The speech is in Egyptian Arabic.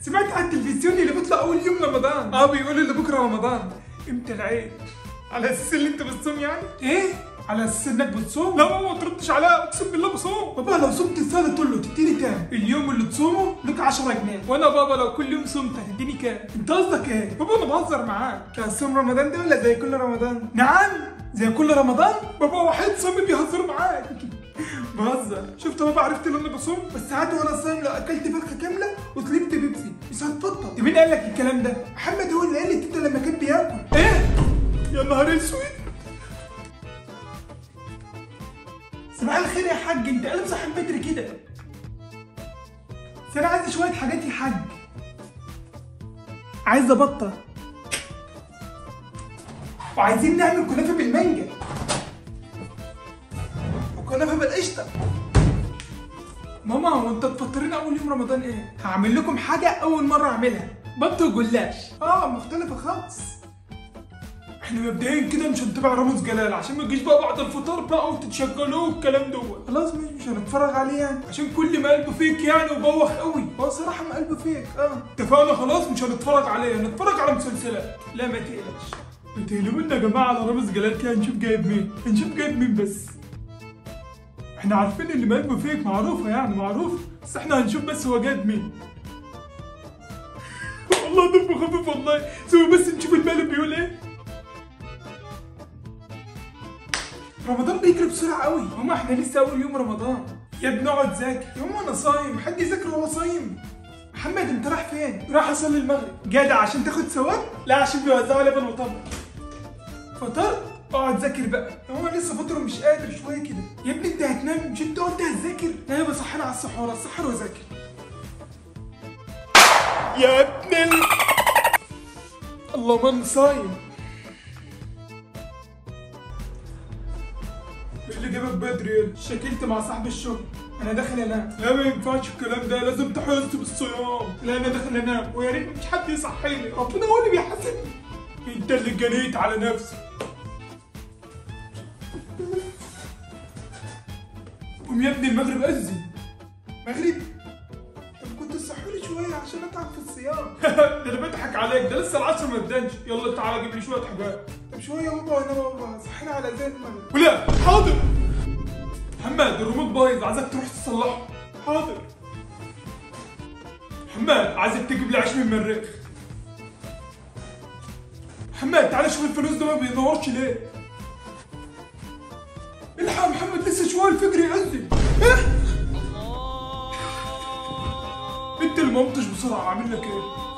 سمعت على التلفزيون اللي بيطلع اول يوم رمضان اه بيقولوا اللي بكره رمضان امتى العيد على اساس اللي انت بتصوم يعني ايه على اساس انك بتصوم لا بابا ما تردش عليها اقسم بالله بصوم بابا لو صمت السنه كله تديني كام اليوم اللي تصومه لك 10 جنيه وانا بابا لو كل يوم صمت هتديني كام انت قصدك ايه بابا انا بهزر معاك صوم رمضان ده ولا زي كل رمضان نعم زي كل رمضان بابا واحد صوم بيهزر معاك بهزر شفت بابا عرفت ان انا بصوم بس ساعات وانا صايم لو اكلت فرخه كامله وشربت بيبسي مش هتبطل مين قال لك الكلام ده محمد هو اللي قال لي كده لما كان بياكل ايه يا نهار اسود صباح الخير يا حاج انت قلب صاحب بدري كده بس انا عايز شويه حاجات يا حاج عايز ابطه وعايزين نعمل كنافه بالمانجا وكنافه بالقشطه ماما هو انت تفطرين اول يوم رمضان ايه هعمل لكم حاجه اول مره اعملها بط وجلاش اه مختلفه خالص احنا مبدئيا كده مش هنتابع رامز جلال عشان ما تجيش بقى بعد الفطار بقى وتتشغلوه والكلام دوت خلاص مش مش هنتفرج عليه يعني عشان كل ما قلبه فيك يعني وبوخ قوي هو صراحه ما قلبه فيك اه اتفقنا خلاص مش هنتفرج عليه هنتفرج على مسلسلات لا ما تقلقش ما تقلقونا يا جماعه على رامز جلال كده هنشوف جايب مين هنشوف جايب مين بس احنا عارفين اللي ما قلبه فيك معروفه يعني معروف بس احنا هنشوف بس هو جايب مين والله دمه خفيف والله سوي بس نشوف المقلب بيقول ايه رمضان بيجري بسرعة قوي هما احنا لسه أول يوم رمضان يا ابني اقعد ذاكر يا ماما أنا صايم حد يذاكر وهو صايم محمد أنت رايح فين؟ رايح أصلي المغرب جدع عشان تاخد ثواب؟ لا عشان بيوزعوا لبن وتمر فطرت؟ اقعد ذاكر بقى هو أنا لسه فاطر ومش قادر شوية كده يا ابني أنت هتنام مش أنت قلت هتذاكر؟ لا يبقى صحينا على السحور السحور وذاكر يا ابن ال... الله من صايم إيه اللي جابك بدري يلا شكلت مع صاحب الشغل انا داخل انام لا ما ينفعش الكلام ده لازم تحس بالصيام لا انا داخل انام ويا ريت مش حد يصحيني ربنا هو اللي بيحاسبني انت اللي جنيت على نفسك قوم يا ابني المغرب اذن مغرب طب كنت تصحوني شويه عشان اتعب في الصيام ده انا بضحك عليك ده لسه العصر ما ادانش يلا تعالى جيب لي شويه حاجات طب شويه يا بابا وانا بابا صحينا على اذان المغرب ولا حاضر محمد الريموت بايظ عايزك تروح تصلحه حاضر محمد عايزك تجيب لي عيش من المريخ محمد تعالى شوف الفانوس ده ما بينورش ليه الحق يا محمد لسه شويه الفجر يأذن ايه انت اللي ما قمتش بسرعه اعمل لك ايه